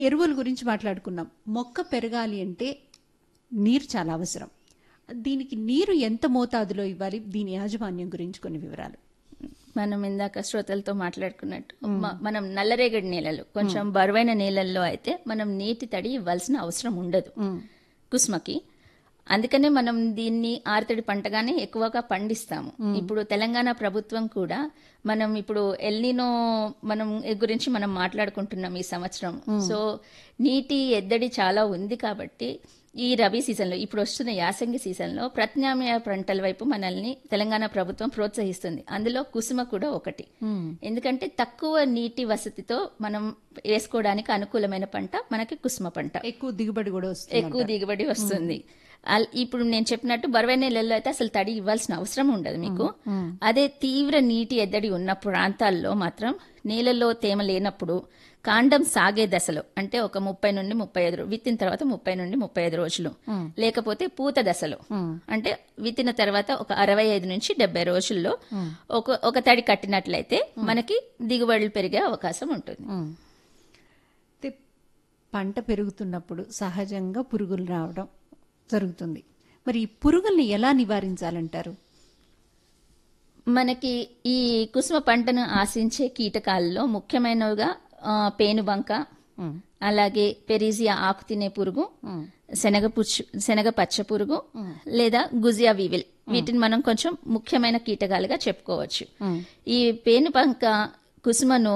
ఎరువుల గురించి మాట్లాడుకున్నాం మొక్క పెరగాలి అంటే నీరు చాలా అవసరం దీనికి నీరు ఎంత మోతాదులో ఇవ్వాలి దీని యాజమాన్యం గురించి కొన్ని వివరాలు మనం ఇందాక శ్రోతలతో మాట్లాడుకున్నట్టు మ- మనం నల్లరేగడి నేలలు కొంచెం బరువైన నేలల్లో అయితే మనం నీటి తడి ఇవ్వాల్సిన అవసరం ఉండదు కుస్మకి అందుకనే మనం దీన్ని ఆరుతడి పంటగానే ఎక్కువగా పండిస్తాము ఇప్పుడు తెలంగాణ ప్రభుత్వం కూడా మనం ఇప్పుడు ఎల్నినో మనం గురించి మనం మాట్లాడుకుంటున్నాం ఈ సంవత్సరం సో నీటి ఎద్దడి చాలా ఉంది కాబట్టి ఈ రబీ సీజన్లో ఇప్పుడు వస్తున్న యాసంగి సీజన్లో ప్రత్యామ్నాయ పంటల వైపు మనల్ని తెలంగాణ ప్రభుత్వం ప్రోత్సహిస్తుంది అందులో కుసుమ కూడా ఒకటి ఎందుకంటే తక్కువ నీటి వసతితో మనం వేసుకోవడానికి అనుకూలమైన పంట మనకి కుసుమ పంట ఎక్కువ దిగుబడి కూడా వస్తుంది ఎక్కువ దిగుబడి వస్తుంది అల్- ఇప్పుడు నేను చెప్పినట్టు బరువైన నెలల్లో అయితే అసలు తడి ఇవ్వాల్సిన అవసరం ఉండదు మీకు అదే తీవ్ర నీటి ఎద్దడి ఉన్న ప్రాంతాల్లో మాత్రం నేలలో తేమ లేనప్పుడు కాండం సాగే దశలో అంటే ఒక ముప్పై నుండి ముప్పై ఐదు రో- విత్తిన తర్వాత ముప్పై నుండి ముప్పై ఐదు రోజులు లేకపోతే పూత దశలో అంటే విత్తిన తర్వాత ఒక అరవై ఐదు నుంచి డెబ్బై రోజుల్లో ఒక ఒక తడి కట్టినట్లయితే మనకి దిగుబడులు పెరిగే అవకాశం ఉంటుంది అయితే పంట పెరుగుతున్నప్పుడు సహజంగా పురుగులు రావడం జరుగుతుంది మరి ఈ పురుగుల్ని ఎలా నివారించాలంటారు మనకి ఈ కుసుమ పంటను ఆశించే కీటకాలలో ముఖ్యమైనవిగా ఆ, పేనుబంక అలాగే పెరీజియా ఆకు తినే పురుగు శనగ పుచ్చు శనగ పచ్చ పురుగు లేదా గుజియా వివిల్ వీటిని మనం కొంచెం ముఖ్యమైన కీటకాలుగా చెప్పుకోవచ్చు ఈ పేనుబంక కుసుమను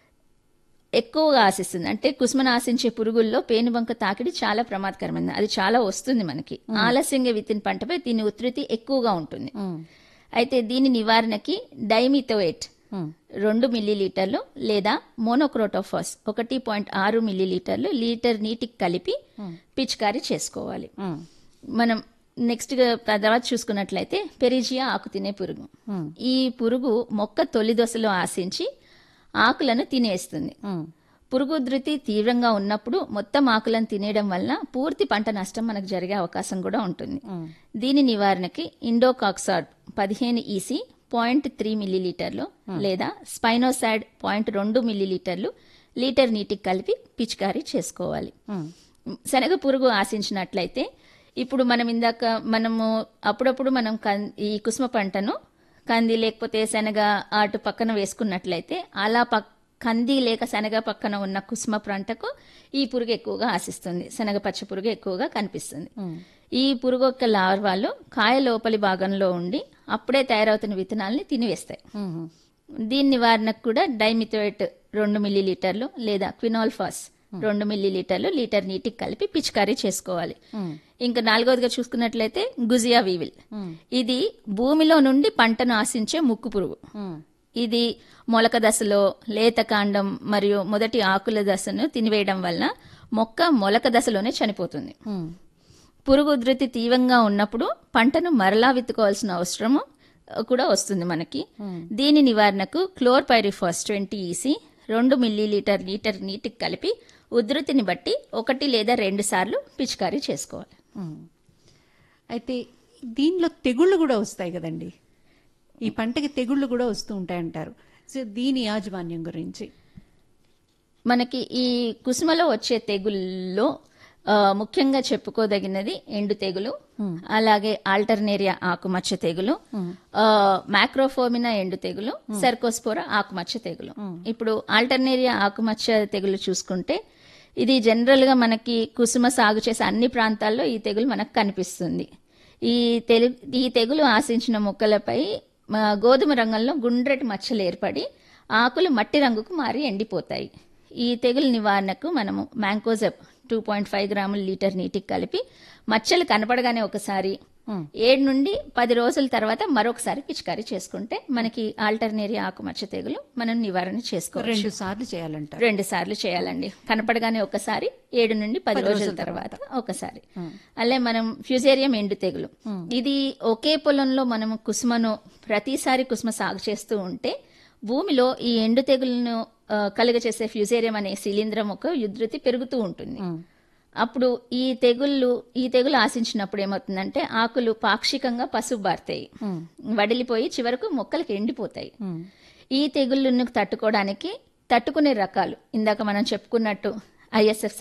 ఎక్కువగా ఆశిస్తుంది అంటే కుసుమను ఆశించే పురుగుల్లో పేనుబంక తాకిడి చాలా ప్రమాదకరమైనది అది చాలా వస్తుంది మనకి ఆలస్యంగా విత్తిన పంటపై దీని ఉధృతి ఎక్కువగా ఉంటుంది అయితే దీని నివారణకి డైమిథోయేట్ రెండు మిల్లీలీటర్లు లేదా మోనోక్రోటోఫాస్ ఒకటి పాయింట్ ఆరు మిల్లీలీటర్లు లీటర్ నీటికి కలిపి పిచికారీ చేసుకోవాలి మనం నెక్స్ట్ తర్వాత చూసుకున్నట్లయితే పెరిజియా ఆకు తినే పురుగు ఈ పురుగు మొక్క తొలి దశలో ఆశించి ఆకులను తినేస్తుంది పురుగు ఉధృతి తీవ్రంగా ఉన్నప్పుడు మొత్తం ఆకులను తినేయడం వల్ల పూర్తి పంట నష్టం మనకు జరిగే అవకాశం కూడా ఉంటుంది దీని నివారణకి ఇండోకాక్సాడ్ పదిహేను ఈసీ పాయింట్ త్రీ మిల్లీలీటర్లు లేదా స్పైనోసాడ్ పాయింట్ రెండు మిల్లీలీటర్లు లీటర్ నీటికి కలిపి పిచికారీ చేసుకోవాలి శనగ పురుగు ఆశించినట్లయితే ఇప్పుడు మనం ఇందాక మనము అప్పుడప్పుడు మనం కం- ఈ కుసుమ పంటను కంది లేకపోతే శనగ అటు పక్కన వేసుకున్నట్లయితే అలా పక్ కంది లేక శనగ పక్కన ఉన్న కుసుమ పంటకు ఈ పురుగు ఎక్కువగా ఆశిస్తుంది శనగ పచ్చ పురుగు ఎక్కువగా కనిపిస్తుంది ఈ పురుగు యొక్క లార్వాలు కాయ లోపలి భాగంలో ఉండి అప్పుడే తయారవుతున్న విత్తనాలని తినివేస్తాయి దీని నివారణకు కూడా డైమిథోయేట్ రెండు మిల్లీలీటర్లు లేదా క్వినాల్ఫాస్ రెండు మిల్లీలీటర్లు లీటర్ నీటికి కలిపి పిచికారీ చేసుకోవాలి ఇంకా నాలుగవదిగా చూసుకున్నట్లయితే గుజియా వీవిల్ ఇది భూమిలో నుండి పంటను ఆశించే ముక్కు పురుగు ఇది మొలక దశలో లేత కాండం మరియు మొదటి ఆకుల దశను తినివేయడం వల్ల మొక్క మొలక దశలోనే చనిపోతుంది పురుగు ఉధృతి తీవ్రంగా ఉన్నప్పుడు పంటను మరలా విత్తుకోవాల్సిన అవసరము కూడా వస్తుంది మనకి దీని నివారణకు క్లోర్పైరిఫాస్ ట్వంటీ ఈసీ రెండు మిల్లీలీటర్ లీటర్ నీటికి కలిపి ఉధృతిని బట్టి ఒకటి లేదా రెండు సార్లు పిచికారీ చేసుకోవాలి అయితే దీనిలో తెగుళ్ళు కూడా వస్తాయి కదండి ఈ పంటకి తెగుళ్ళు కూడా వస్తూ ఉంటాయంటారు సో దీని యాజమాన్యం గురించి మనకి ఈ కుసుమలో వచ్చే తెగుల్లో ఆ, ముఖ్యంగా చెప్పుకోదగినది ఎండు తెగులు అలాగే ఆల్టర్నేరియా ఆకుమచ్చ తెగులు ఆ, మ్యాక్రోఫోమినా ఎండు తెగులు సెర్కోస్పోరా ఆకుమచ్చ తెగులు ఇప్పుడు ఆల్టర్నేరియా ఆకుమచ్చ తెగులు చూసుకుంటే ఇది జనరల్ గా మనకి కుసుమ సాగు చేసే అన్ని ప్రాంతాల్లో ఈ తెగులు మనకు కనిపిస్తుంది ఈ తెలు ఈ తెగులు ఆశించిన మొక్కలపై ఆ, గోధుమ రంగంలో గుండ్రటి మచ్చలు ఏర్పడి ఆకులు మట్టి రంగుకు మారి ఎండిపోతాయి ఈ తెగులు నివారణకు మనము మ్యాంకోజెబ్ టూ పాయింట్ ఫైవ్ గ్రాముల లీటర్ నీటికి కలిపి మచ్చలు కనపడగానే ఒకసారి ఏడు నుండి పది రోజుల తర్వాత మరొకసారి పిచికారీ చేసుకుంటే మనకి ఆల్టర్నేరియా ఆకుమచ్చ తెగులు మనం నివారణ చేసుకోవచ్చు రెండు సార్లు చేయాలంటారు రెండు సార్లు చేయాలండి కనపడగానే ఒకసారి ఏడు నుండి పది రోజుల తర్వాత ఒకసారి అలా మనం ఫ్యూజేరియం ఎండు తెగులు ఇది ఒకే పొలంలో మనం కుసుమను ప్రతిసారి కుసుమ సాగు చేస్తూ ఉంటే భూమిలో ఈ ఎండు తెగులను ఆ, కలుగచేసే ఫ్యూజేరియం అనే శిలీంధ్రం ఒక ఉధృతి పెరుగుతూ ఉంటుంది అప్పుడు ఈ తెగుళ్ళు ఈ తెగులు ఆశించినప్పుడు ఏమవుతుందంటే ఆకులు పాక్షికంగా పసుబారుతాయి వడిలిపోయి చివరకు మొక్కలకి ఎండిపోతాయి ఈ తెగుళ్ళను తట్టుకోవడానికి తట్టుకునే రకాలు ఇందాక మనం చెప్పుకున్నట్టు ఐఎస్ఎఫ్